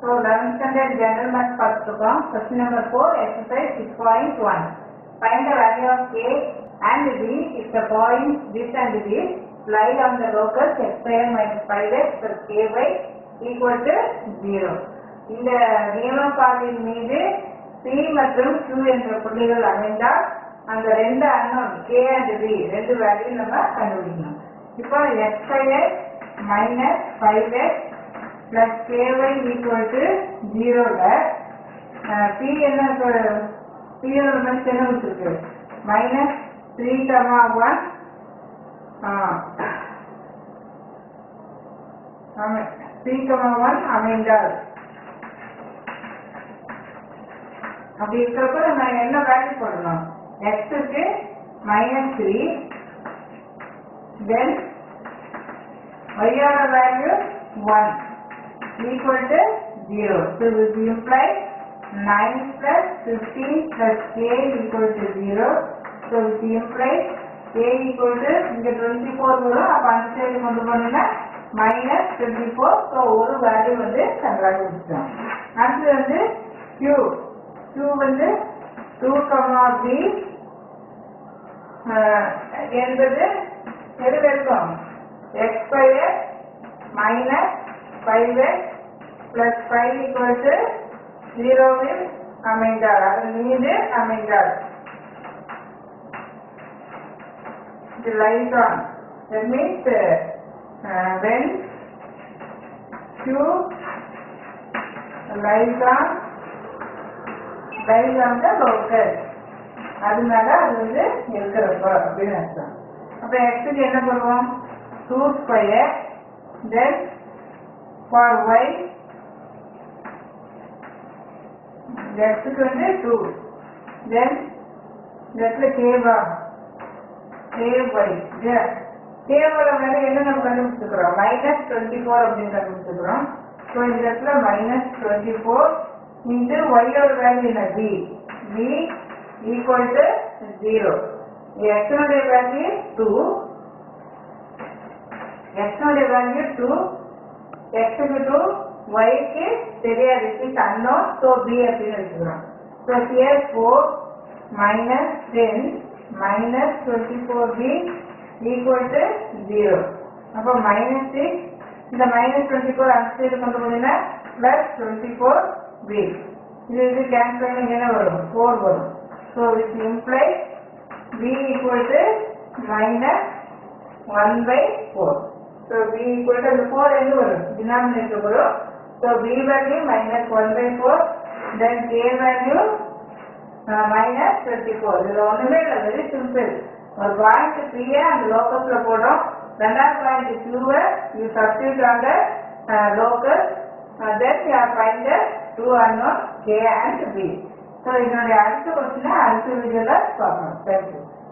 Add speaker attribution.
Speaker 1: So eleventh standard general maths பார்த்துருக்கோம் question number four exercise six point one find the value of K and B if the point this and this lie on the locus X square minus five X plus K by equal to zero இந்த நியமப்பாதையின் மீது C மற்றும் Q என்ற புள்ளிகள் அமைந்தால் அந்த ரெண்டு unknown K and B ரெண்டு வேல்யூ நம்ம கண்டுபிடிக்கணும் இப்போ x square minus five X plus K Y equal to ஜீரோவில் பி என்ன பியோட மதிப்பு என்ன வச்சிருக்கு minus three comma one three comma one அமைந்தால் அப்படி இருக்கிறப்ப நம்ம என்ன வேல்யூ போடணும் எக்ஸுக்கு மைனஸ் த்ரீ தென் ஒய்யோட value one equal to 0. So this implies 9 plus 15 plus k equal to 0. So this implies k equal to இங்க 24 வரும் அப்ப அந்த சைடு கொண்டு போனீங்கன்னா மைனஸ் டுவெண்ட்டி ஃபோர் ஸோ ஒரு வேல்யூ வந்து கண்டுபிடிச்சோம் அடுத்து வந்து q q வந்து டூ கமா பி என்பது எது இருக்கும் X square minus five X plus five equal to ஜீரோவில் அமைந்தார் அதன் மீது அமைந்தார் இது lies on that means when q lies on lies on the local அதனால அது வந்து இருக்கிறப்ப அப்படின்னு அர்த்தம் அப்ப எக்ஸுக்கு என்ன பண்ணுவோம் two square then for y x க்கு வந்து 2 then இடத்துல k வா k y k ஓட வேலை என்ன நம்ம கண்டுபிடிச்சிருக்கிறோம் மைனஸ் டுவெண்ட்டி ஃபோர் அப்படின்னு கண்டுபிடிச்சிருக்கிறோம் ஸோ இந்த இடத்துல மைனஸ் டுவெண்ட்டி ஃபோர் இன்ட்டு ஒய்யோட வேல்யூ என்ன b b equal to zero எக்ஸனுடைய வேல்யூ டூ எக்ஸனுடைய வேல்யூ டூ எக்ஸுக்கு டூ ஒய்க்கு தெரியாது இட் அன்னோன் ஸோ பி அப்படின்னு எடுத்துக்கிறோம் so here four minus ten minus twenty four B equal to zero அப்போ மைனஸ் சிக்ஸ் இந்த மைனஸ் டுவெண்ட்டி ஃபோர் அந்த சைடு கொண்டு போனீங்கன்னா ப்ளஸ் டுவெண்ட்டி ஃபோர் பி இது இது கேன்சல் பண்ணி என்ன வரும் ஃபோர் வரும் so it imply B equal to minus one by four So b equal to the 4 ಎಂದು ಬರುತ್ತೆ denominator ಬರು so b value minus 1 by 4 then k value uh, minus 24 இது ஒண்ணுமே இல்லை வெரி சிம்பிள் ஒரு பாயிண்ட் p அந்த லோக்கஸ்ல போடுறோம் ரெண்டாவது point q you substitute on the locus then you are find the two unknown k and b so இதனுடைய அடுத்த கொஸ்டினை அடுத்த வீடியோல பார்க்கணும் தேங்க்யூ